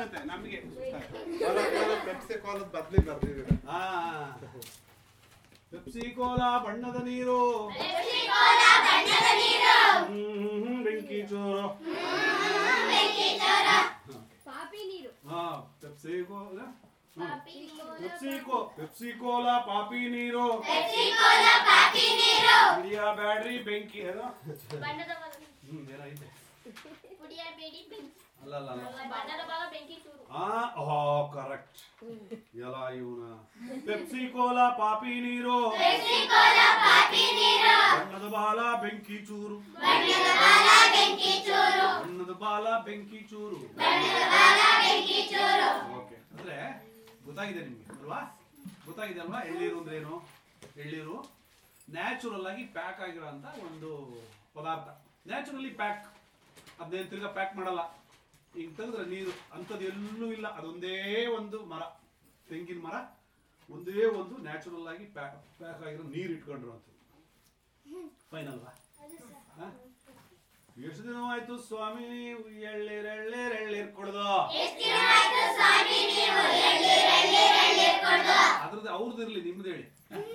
ಅಂತೆ ನಮಗೆ ಪೆಪ್ಸಿ ಕೋಲದ ಬದ್ಲಿ ಬರ್ದಿದ್ದೀರ ಹಾ ಪೆಪ್ಸಿ ಕೋಲಾ ಬಣ್ಣದ ನೀರು ಹ್ಮ್, ಬೆಂಕಿ ಚೂರು ಪಾಪಿ ನೀರು ಹಾ Pepsi cola Pepsi co Pepsi cola ಪಾಪಿ ನೀರು ಹಿಡಿಯ ಬ್ಯಾಡ್ರಿ ಬೆಂಕಿ ಏನೋ ಬಣ್ಣದ ಬಲ ಹ್ಮ್ ಏನೈತೆ ಕುಡಿಯಬೇಡಿ ಬೆಂಕಿ ಅಲ್ಲ ಅಲ್ಲ ಅಲ್ಲ ಬಣ್ಣದ ಬಲ ಬೆಂಕಿ ಚೂರು ಆ ಓ ಕರೆಕ್ಟ್ ಎಲ್ಲ ಇವನ ಪೆಪ್ಸಿ ಕೋಲಾ ಪಾಪಿ ನೀರು ಬಣ್ಣದ ಬಾಲ ಬೆಂಕಿ ಚೂರು ಬಣ್ಣದ ಬಾಲ ಬೆಂಕಿ ಚೂರು ಓಕೆ ಅಂದ್ರೆ ಗೊತ್ತಾಗಿದೆ ನಿಮ್ಗೆ ಅಲ್ವಾ ಗೊತ್ತಾಗಿದೆ ಅಲ್ವಾ ಎಳ್ಳೀರು ಅಂದ್ರೆ ಏನು ಎಳ್ಳೀರು ನ್ಯಾಚುರಲ್ ಆಗಿ ಪ್ಯಾಕ್ ಆಗಿರೋಂಥ ಒಂದು ಪದಾರ್ಥ ನ್ಯಾಚುರಲಿ ಪ್ಯಾಕ್ ಅದನ್ನೇನು ತಿರ್ಗಾ ಪ್ಯಾಕ್ ಮಾಡಲ್ಲ ಈಗ ತೆಗೆದ್ರೆ ನೀರು ಅಂಥದ್ದು ಎಲ್ಲೂ ಇಲ್ಲ ಅದೊಂದೇ ಒಂದು ಮರ ತೆಂಗಿನ ಮರ ಒಂದೇ ಒಂದು ನ್ಯಾಚುರಲ್ ಆಗಿ ಪ್ಯಾಕ್ ಪ್ಯಾಕ್ ಆಗಿರೋ ನೀರು ಇಟ್ಕೊಂಡಿರುವಂಥದ್ದು ಫೈನ್ ಅಲ್ವಾ ಹ? ಎಷ್ಟು ದಿನವಾಯ್ತು ಸ್ವಾಮಿ ನೀವು ಎಳ್ಳೀರ್ ಎಳ್ಳೀರ್ ಎಳ್ಳೀರ್ ಕೊಡ್ದು ಅದ್ರದ್ದು ಅವ್ರದ್ದು ಇರ್ಲಿ ನಿಮ್ದು ಹೇಳಿ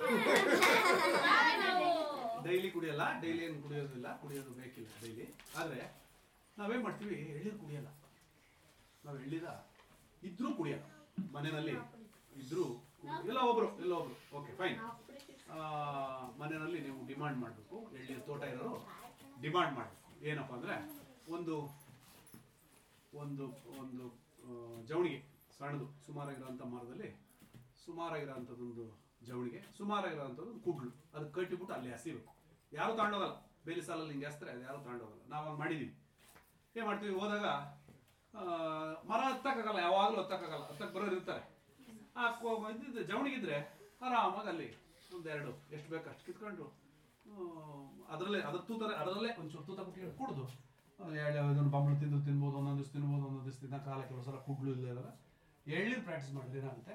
ಡೈಲಿ ಕುಡಿಯಲ್ಲ ಡೈಲಿ ಏನು ಕುಡಿಯೋದಿಲ್ಲ ಕುಡಿಯೋದು ಬೇಕಿಲ್ಲ ಡೈಲಿ ಆದ್ರೆ ನಾವೇನ್ ಮಾಡ್ತೀವಿ ಎಳ್ಳೀರು ಕುಡಿಯಲ್ಲ ನಾವು ಎಳ್ಳೀರ ಇದ್ರೂ ಕುಡಿಯಲ್ಲ ಮನೆಯಲ್ಲಿ ಇದ್ರೂ ಎಲ್ಲ ಒಬ್ರು ಎಲ್ಲ ಒಬ್ರು ಓಕೆ ಫೈನ್ ಮನೆಯಲ್ಲಿ ನೀವು ಡಿಮಾಂಡ್ ಮಾಡಬೇಕು ಎಳ್ಳೀರು ತೋಟ ಇರೋರು ಡಿಮಾಂಡ್ ಮಾಡಬೇಕು ಏನಪ್ಪ ಅಂದ್ರೆ ಒಂದು ಒಂದು ಒಂದು ಆ, ಜವಣಿಗೆ ಸಣ್ಣದು ಸುಮಾರಾಗಿರೋಂಥ ಮರದಲ್ಲಿ ಸುಮಾರಾಗಿರೋಂಥದ್ದೊಂದು ಜವಣಿಗೆ ಸುಮಾರಾಗಿರೋಂಥದ್ದು ಒಂದು ಕುಡ್ಲು ಅದು ಕಟ್ಟಿಬಿಟ್ಟು ಅಲ್ಲಿ ಹಸಿಬೇಕು ಯಾರು ತಗೊಂಡೋಗಲ್ಲ ಬೇಲಿ ಸಾಲಲ್ಲಿ ಹಿಂಗೆ ಹಸ್ತಾರೆ ಅದು ಯಾರು ತಗೊಂಡೋಗಲ್ಲ ನಾವು ಹಂಗೆ ಮಾಡಿದ್ದೀವಿ ಏನು ಮಾಡ್ತೀವಿ ಹೋದಾಗ ಆ, ಮರ ಹತ್ತಕ್ಕಾಗಲ್ಲ ಯಾವಾಗಲೂ ಹತ್ತಕ್ಕಾಗಲ್ಲ ಹತ್ತಕ್ಕೆ ಬರೋರು ಇರ್ತಾರೆ ಆ ಕೋ- ಇದ್ದಿದ್ದು ಜವಣಿಗಿದ್ರೆ ಆರಾಮಾಗಿ ಅಲ್ಲಿ ಒಂದೆರಡು ಎಷ್ಟು ಬೇಕು ಅಷ್ಟು ಕಿತ್ಕೊಂಡು ಅದರಲ್ಲೇ ಅದ್ರ ತೂತಾರೆ ಅದರಲ್ಲೇ ಒಂಚೂರು ತೂತ ಕುಟ್ಕೊಂಡು ಕುಡ್ದು ಇದನ್ನು ಬಂಬಳು ತಿಂದು ತಿನ್ಬೋದು ಒಂದೊಂದು ದಿವಸ ತಿನ್ಬೋದು ಒಂದೊಂದು ದಿವಸ ತಿನ್ನ ಕಾಲ ಕೆಲವು ಸಲ ಕುಡ್ಲು ಇಲ್ಲ ಇರಲ್ಲ ಎಳ್ನೀರು ಪ್ರಾಕ್ಟೀಸ್ ಮಾಡಿದ್ರೆ ಏನಾಗುತ್ತೆ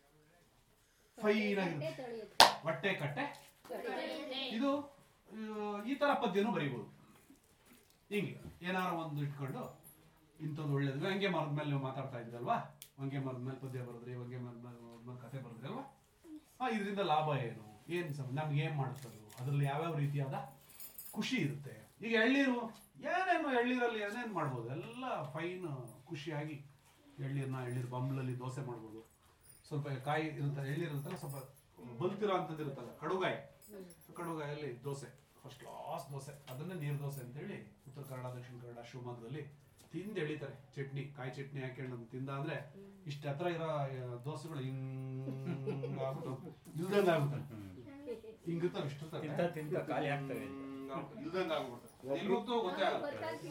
ಫೈನ್ ಆಗಿರುತ್ತೆ ಹೊಟ್ಟೆ ಕಟ್ಟೆ ಇದು ಆ, ಈ ತರ ಪದ್ಯನೂ ಬರೀಬಹುದು ಹಿಂಗೆ ಏನಾರ ಒಂದು ಇಟ್ಕೊಂಡು ಇಂಥದ್ದು ಒಳ್ಳೇದು ಹಂಗೆ ಮರದ ಮೇಲೆ ನೀವು ಮಾತಾಡ್ತಾ ಇದ್ರಲ್ವಾ ಹಂಗೆ ಮರದ ಮೇಲೆ ಪದ್ಯ ಬರೆದ್ರಿ ಹಂಗೆ ಮರದ ಮೇಲೆ ಮರದ ಮೇಲೆ ಕಥೆ ಬರೆದ್ರಿ ಅಲ್ವಾ ಆ ಇದರಿಂದ ಲಾಭ ಏನು ಏನು ಸಮ ನಮ್ಗೆ ಏನು ಮಾಡುತ್ತದು ಅದರಲ್ಲಿ ಯಾವ್ಯಾವ ರೀತಿಯಾದ ಖುಷಿ ಇರುತ್ತೆ ಈಗ ಎಳ್ಳೀರು ಏನೇನು ಎಳ್ಳೀರಲ್ಲಿ ಏನೇನು ಮಾಡ್ಬೋದು ಎಲ್ಲ ಫೈನ್ ಖುಷಿಯಾಗಿ ಎಳ್ಳೀರನ್ನ ಎಳ್ಳೀರು ಬಂಬ್ಲಲ್ಲಿ ದೋಸೆ ಮಾಡ್ಬೋದು ಸ್ವಲ್ಪ ಕಾಯಿ ಇರುತ್ತಲ್ಲ ಎಳ್ಳೀರು ಇರುತ್ತಲ್ಲ ಸ್ವಲ್ಪ ಬಲ್ತಿರೋ ಅಂಥದ್ದು ಇರುತ್ತಲ್ಲ ಕಡುಗಾಯಿ ಕಡುಗಾಯಲ್ಲಿ ದೋಸೆ ಫಸ್ಟ್ ಕ್ಲಾಸ್ ದೋಸೆ ಅದನ್ನೇ ನೀರು ದೋಸೆ ಅಂತೇಳಿ ಉತ್ತರ ಕನ್ನಡ ದಕ್ಷಿಣ ಕನ್ನಡ ಶಿವಮೊಗ್ಗದಲ್ಲಿ ತಿಂದು ಎಳಿತಾರೆ ಚಟ್ನಿ ಕಾಯಿ ಚಟ್ನಿ ಹಾಕೊಂಡು ಅದನ್ನ ತಿಂದ ಅಂದ್ರೆ ಇಷ್ಟ ಹತ್ರ ಇರೋ ಆ, ದೋಸೆಗಳು ಹಿಂಗ್ ಆಗ್ಬಿಟ್ಟು ಇಲ್ದಂಗ ಆಗ್ಬಿಡ್ತಾರೆ ಹಿಂಗಿರ್ತಾವೆ ಇಷ್ಟ ತಿಂತ ತಿಂತ ಖಾಲಿ ಆಗ್ತವೆ ಇಲ್ದಂಗ ಆಗ್ಬಿಡ್ತಾರೆ ಎಲ್ಲಿ ಹೋಗ್ತಾವೋ ಗೊತ್ತೇ ಆಗಲ್ಲ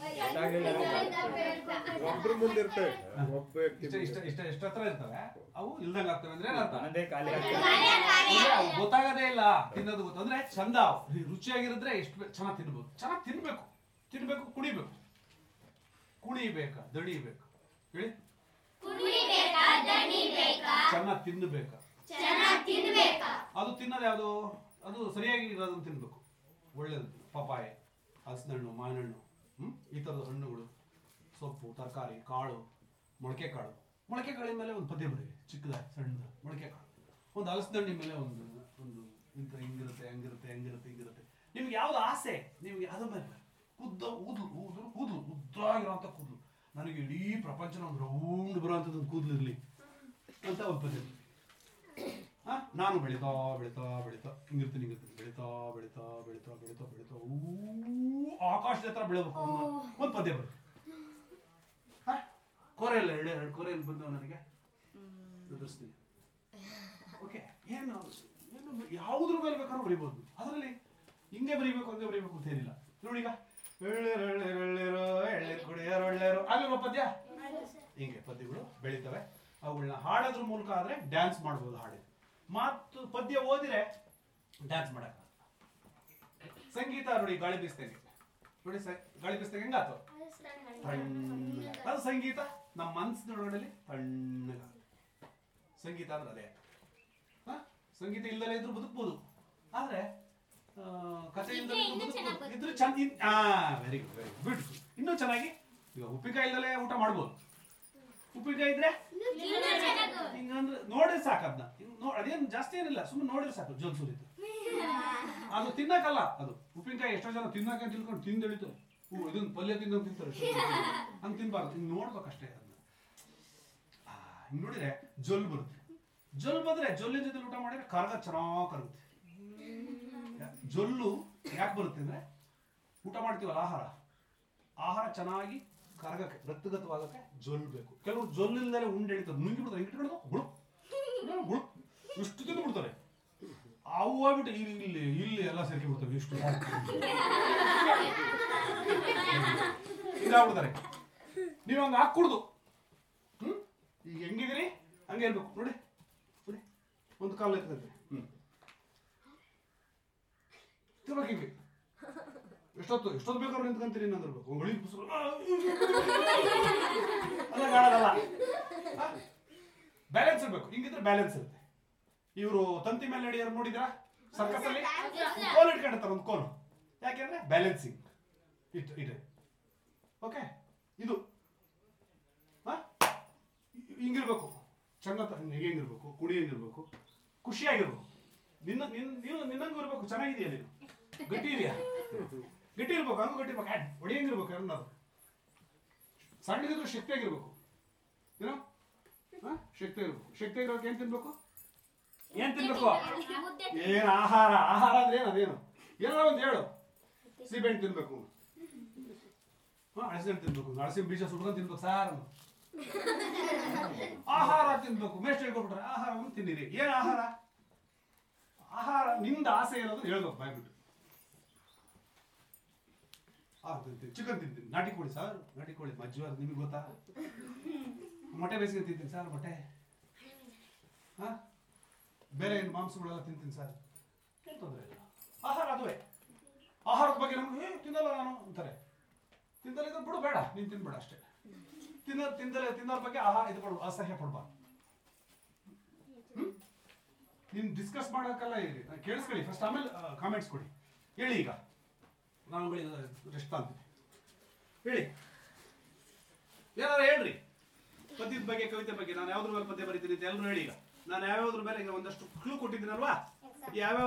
ಒಬ್ರು ಮುಂದಿರ್ತೇವೆ ಒಬ್ಬ ವ್ಯಕ್ತಿ ಇಷ್ಟ ಇಷ್ಟ ಇಷ್ಟ ಎಷ್ಟು ಹತ್ರ ಇರ್ತವೆ ಅವು ಇಲ್ದಂಗ ಆಗ್ತವೆ ಅಂದ್ರೆ ಏನರ್ಥ ಅನ್ನದೇ ಖಾಲಿ ಆಗ್ತವೆ ಇಲ್ಲ, ಅವು ಗೊತ್ತಾಗದೇ ಇಲ್ಲ ತಿನ್ನೋದು ಗೊತ್ತು ಅಂದ್ರೆ ಚಂದ ಅವು. ರುಚಿಯಾಗಿರಿದ್ರೆ ಎಷ್ಟು ಚೆನ್ನಾಗಿ ತಿನ್ಬೋದು ಚೆನ್ನಾಗಿ ತಿನ್ಬೇಕು ತಿನ್ಬೇಕು ಕುಡಿಬೇಕು ಕುಣಿಬೇಕಾ ದಣಿಬೇಕು ಹೇಳಿ ಚೆನ್ನಾಗಿ ತಿನ್ನಬೇಕಾ ಅದು ತಿನ್ನೋದು ಯಾವುದು ಅದು ಸರಿಯಾಗಿ ಇರೋದನ್ನ ತಿನ್ಬೇಕು ಒಳ್ಳೇದು ಪಪಾಯ ಹಲಸಿನ ಹಣ್ಣು ಮಾವಿನ ಹಣ್ಣು ಹ್ಮ್ ಈ ಥರದ ಹಣ್ಣುಗಳು ಸೊಪ್ಪು ತರಕಾರಿ ಕಾಳು ಮೊಳಕೆ ಕಾಳು ಮೊಳಕೆ ಕಾಳಿನ ಮೇಲೆ ಒಂದು ಪದ್ಯ ಬರೀ ಚಿಕ್ಕದಾಗಿ ಸಣ್ಣದು ಮೊಳಕೆ ಕಾಳು ಒಂದು ಹಲಸಿನ ಹಣ್ಣಿನ ಮೇಲೆ ಒಂದು ಒಂದು ಇಂಥ ಹಿಂಗಿರುತ್ತೆ ಹಂಗಿರುತ್ತೆ ಹೆಂಗಿರುತ್ತೆ ಹಿಂಗಿರುತ್ತೆ ನಿಮ್ಗೆ ಯಾವ್ದು ಆಸೆ ನಿಮ್ಗೆ ಅದ್ರ ಮೇಲೆ ಉದ್ದ ಕೂದಲು ಕೂದಲು ಕೂದಲು ಉದ್ದಾಗಿರೋಂಥ ಕೂದಲು ನನಗೆ ಇಡೀ ಪ್ರಪಂಚನ ಒಂದು ರೌಂಡ್ ಬರೋಂಥದ್ದು ಒಂದು ಕೂದಲು ಇರಲಿ ಅಂತ ಒಂದು ಪದ್ಯ ಹಾ ನಾನು ಬೆಳಿತಾ ಬೆಳಿತಾ ಬೆಳಿತಾ ಹಿಂಗಿರ್ತೀನಿ ಹಿಂಗಿರ್ತೀನಿ ಬೆಳಿತಾ ಬೆಳಿತಾ ಬೆಳಿತಾ ಬೆಳಿತಾ ಬೆಳಿತಾ ಊ ಆಕಾಶದ ಹತ್ರ ಬೆಳಬೇಕು ಅನ್ನೋ ಒಂದು ಪದ್ಯ ಬರುತ್ತೆ ಹಾ ಕೊರೆಯಲ್ಲಿ ಎರಡು ಎರಡು ಕೊರೆಯಲ್ಲಿ ಬಂದವ ನನಗೆ ಎದುರಿಸ್ತೀನಿ ಓಕೆ ಏನು ಏನು ಯಾವುದ್ರ ಮೇಲೆ ಬೇಕಾದ್ರೂ ಬರಿಬೋದು ಅದರಲ್ಲಿ ಹಿಂಗೆ ಬರಿಬೇಕು ಹಂಗೆ ಬರಿಬೇಕು ಅಂತ ಏನಿಲ್ಲ ನೋಡಿ ಈಗ ಎಳ್ಳೇರು ಎಳ್ಳೇರು ಎಳ್ಳೇರು ಎಳ್ಳೇರು ಕುಡಿಯೋರು ಒಳ್ಳೆಯರು ಆಗಲ್ವ ಪದ್ಯ ಹಿಂಗೆ ಪದ್ಯಗಳು ಬೆಳಿತವೆ ಅವುಗಳನ್ನ ಹಾಡೋದ್ರ ಮೂಲಕ ಆದ್ರೆ ಡ್ಯಾನ್ಸ್ ಮಾಡ್ಬೋದು ಹಾಡಿದ್ರೆ ಮಾತು ಪದ್ಯ ಓದಿದ್ರೆ ಡ್ಯಾನ್ಸ್ ಮಾಡಕ್ ಸಂಗೀತ ನೋಡಿ ಗಾಳಿ ಬೀಸ್ದಂಗೆ ನೋಡಿ ಸ- ಗಾಳಿ ಬೀಸ್ದಂಗೆ ಹೆಂಗಾತು ತಣ್ಣಗೆ. ಅದು ಸಂಗೀತ ನಮ್ಮ ಮನಸ್ಸಿನೊಳಗಡೆ ತಣ್ಣಗ ಸಂಗೀತ ಅಂದ್ರೆ ಅದೇ ಹ? ಸಂಗೀತ ಇಲ್ದಲೇ ಇದ್ರು ಬದುಕ್ಬೋದು ಆದ್ರೆ ಆ, ಕಥೆ ಇಲ್ದಲೇ ಇದ್ರು ಇನ್ನೂ ಬದುಕ್ಬೋದು. ಚೆನ್ನಾಗ್ ಇದ್ರು ಚಂದ ಆ ವೆರಿ ಗುಡ್ ವೆರಿ ಗುಡ್ ಇನ್ನೂ ಚೆನ್ನಾಗಿ ಈಗ ಉಪ್ಪಿನಕಾಯಿ ಇಲ್ದಲೇ ಊಟ ಮಾಡ್ಬೋದು ಉಪ್ಪಿನಕಾಯಿ ಇದ್ರೆ ಹಿಂಗಂದ್ರೆ ನೋಡಿದ್ರೆ ಸಾಕು ಅದನ್ನ ನೋ ಅದೇನು ಜಾಸ್ತಿ ಏನಿಲ್ಲ ಸುಮ್ಮನೆ ನೋಡಿದ್ರೆ ಸಾಕು ಜೋಲ್ ಸುರಿತು ಅದು ತಿನ್ನಕ್ಕಲ್ಲ ಅದು ಉಪ್ಪಿನಕಾಯಿ ಎಷ್ಟೋ ಜನ ತಿನ್ನಕ ತಿಳ್ಕೊಂಡು ತಿಂದು ಎಳಿತಾರೆ ಹ್ಞೂ ಇದನ್ನ ಪಲ್ಯ ತಿಂದು ತಿಂತಾರೆ ಹಂಗೆ ತಿನ್ಬಾರ್ದು ಹಿಂಗೆ ನೋಡ್ಬೇಕಷ್ಟೇ ಅದನ್ನ ಆ, ಹಿಂಗ್ ನೋಡಿದ್ರೆ ಜೊಲ್ ಬರುತ್ತೆ ಜೊಲ್ ಬಂದ್ರೆ ಜೊಲ್ಲಿನ ಜೊತೆ ಊಟ ಮಾಡಿದ್ರೆ ಕರ್ಗ ಚೆನ್ನಾಗಿ ಕರಗುತ್ತೆ ಜೊಲ್ಲು ಯಾಕೆ ಬರುತ್ತೆ ಅಂದ್ರೆ ಊಟ ಮಾಡ್ತೀವಲ್ಲ ಆಹಾರ ಆಹಾರ ಚೆನ್ನಾಗಿ ಕರಗಕ್ಕೆ ರಕ್ತಗತವಾಗಕ್ಕೆ ಜೊಲ್ ಬೇಕು ಕೆಲವರು ಜೊಲ್ಲಿಲ್ದಲೆ ಉಂಡೆ ಹಿಡಿತಾರೆ ನುಂಗಿ ಬಿಡ್ತಾರೆ ಹಿಂಗೆ ಇಟ್ಕೊಂಡು ಗುಳು ಗುಳು ಇಷ್ಟು ತಿಂದು ಬಿಡ್ತಾರೆ ಅವು ಹೋಗ್ಬಿಟ್ಟು ಇಲ್ಲಿ ಇಲ್ಲಿ ಇಲ್ಲಿ ಎಲ್ಲ ಸೇರ್ಕೆ ಬಿಡ್ತವೆ ಇಷ್ಟು ಇದಾಗ್ಬಿಡ್ತಾರೆ ನೀವು ಹಂಗೆ ಹಾಕ್ಕೊಡ್ದು ಹ್ಮ್ ಈಗ ಹೆಂಗಿದ್ದೀರಿ ಹಂಗೆ ಇರ್ಬೇಕು ನೋಡಿ ನೋಡಿ ಒಂದು ಕಾಲು ಎತ್ತಂತೆ ಹ್ಮ್ ತಿರ್ಬೇಕು ಹಿಂಗೆ ಎಷ್ಟೊತ್ತು ಎಷ್ಟೊತ್ತು ಬೇಕಾದ್ರೂ ನಿಂತ್ಕೊಂತೀರಿ ನಂದಿರ್ಬೇಕು ಒಂದು ಗಳಿಗೆ ಪುಸ್ತಕ ಅಲ್ಲ ಕಾಣೋದಲ್ಲ ಬ್ಯಾಲೆನ್ಸ್ ಇರ್ಬೇಕು ಹಿಂಗಿದ್ರೆ ಬ್ಯಾಲೆನ್ಸ್ ಇರುತ್ತೆ ಇವರು ತಂತಿ ಮೇಲೆ ನಡೆಯೋರು ನೋಡಿದ್ರಾ ಸರ್ಕಸ್ ಅಲ್ಲಿ ಕೋಲ್ ಇಟ್ಕೊಂಡಿರ್ತಾರೆ ಒಂದು ಕೋಲು ಯಾಕೆಂದ್ರೆ ಬ್ಯಾಲೆನ್ಸಿಂಗ್ ಇಟ್ ಇದೆ ಓಕೆ ಇದು ಹಾ? ಹಿಂಗಿರ್ಬೇಕು ಚಂದ ಹಿಂಗೆ ಹೆಂಗಿರ್ಬೇಕು ಕುಡಿ ಹೆಂಗಿರ್ಬೇಕು ಖುಷಿಯಾಗಿರ್ಬೇಕು ನಿನ್ನ ನಿನ್ನ ನೀನು ನಿನ್ನಂಗೂ ಇರ್ಬೇಕು ಚೆನ್ನಾಗಿದೆಯಾ ನೀನು ಗಟ್ಟಿ ಇದೆಯಾ ಗಟ್ಟಿ ಇರ್ಬೇಕು ಹಂಗೂ ಗಟ್ಟಿ ಇರ್ಬೇಕು ಹ್ಯಾಂಡ್ ಹೊಡಿ ಹೆಂಗಿರ್ಬೇಕು ಅನ್ನೋದು ಸಣ್ಣಗಿದ್ರು ಶಕ್ತಿಯಾಗಿರ್ಬೇಕು ಏನೋ ಹಾ ಶಕ್ತಿ ಇರ್ಬೇಕು ಶಕ್ತಿ ಇರೋಕೆ ಏನ್ ತಿನ್ಬೇಕು ಏನ್ ತಿನ್ಬೇಕು ಏನ್ ಆಹಾರ ಆಹಾರ ಅಂದ್ರೆ ಏನು ಅದೇನು ಏನೋ ಒಂದು ಹೇಳು ಸಿಬೆಹಣ್ಣು ತಿನ್ಬೇಕು ಹಾ ಹಳಸಿಹಣ್ಣು ತಿನ್ಬೇಕು ಹಳಸಿನ ಬೀಜ ಸುಟ್ಕೊಂಡು ತಿನ್ಬೇಕು ಸಾರ್ ಅಂದ್ರು. ಆಹಾರ ತಿನ್ಬೇಕು ಮೇಸ್ಟ್ ಹೇಳ್ಕೊಬಿಟ್ರೆ ಆಹಾರವನ್ನು ತಿನ್ನಿರಿ ಏನ್ ಆಹಾರ ಆಹಾರ ನಿಂದ ಆಸೆ ಇರೋದು ಹೇಳ್ಬೇಕು ಬಾಯ್ಬಿಟ್ಟು ಆಹಾರ ತಿಂತೀನಿ ಚಿಕನ್ ತಿಂತೀನಿ ನಾಟಿ ಕೋಳಿ ಸರ್ ನಾಟಿ ಕೋಳಿ ಮಜ್ಜಿವಾರ ನಿಮಗೆ ಗೊತ್ತಾ ಮೊಟ್ಟೆ ಬೇಯಿಸ್ಕೊಂಡು ತಿಂತೀನಿ ಸರ್ ಮೊಟ್ಟೆ ಹಾ ಬೇರೆ ಏನು ಮಾಂಸಗಳೆಲ್ಲ ತಿಂತೀನಿ ಸರ್ ಏನು ತೊಂದರೆ ಇಲ್ಲ ಆಹಾರ ಅದುವೇ ಆಹಾರದ ಬಗ್ಗೆ ನಮ್ಗೆ ಏ ತಿನ್ನಲ್ಲ ನಾನು ಅಂತಾರೆ ತಿಂದಲ್ಲ ಇದ್ರೆ ಬಿಡು ಬೇಡ ನೀನು ತಿನ್ಬೇಡ ಅಷ್ಟೇ ತಿನ್ನ ತಿಂದಲೆ ತಿನ್ನೋರ್ ಬಗ್ಗೆ ಆಹಾರ ಇದು ಪಡು ಅಸಹ್ಯ ಪಡ್ಬಾರ್ದು ಹ್ಮ್? ನೀನು ಡಿಸ್ಕಸ್ ಮಾಡೋಕ್ಕಲ್ಲ ಇಲ್ಲಿ ಕೇಳಿಸ್ಕೊಳ್ಳಿ ಫಸ್ಟ್ ಆಮೇಲೆ ಕಾಮೆಂಟ್ಸ್ ಕೊಡಿ ಹೇಳಿ ಈಗ ನಾನು ರೆಸ್ಟ್ ಅಂತೀನಿ ಹೇಳಿ ಏನಾರ ಹೇಳ್ರಿ ಪದ್ಯದ ಬಗ್ಗೆ ಕವಿತೆ ಬಗ್ಗೆ ನಾನು ಯಾವ್ದ್ರ ಮೇಲೆ ಪದ್ಯ ಬರೀತೀನಿ ಅಂತ ಎಲ್ಲರೂ ಹೇಳಿ ಈಗ ನಾನು ಯಾವ್ಯಾವ್ದ್ರ ಮೇಲೆ ಈಗ ಒಂದಷ್ಟು ಕ್ಲೂ ಕೊಟ್ಟಿದ್ದೀನಲ್ವಾ ಯಾವ್ಯಾವ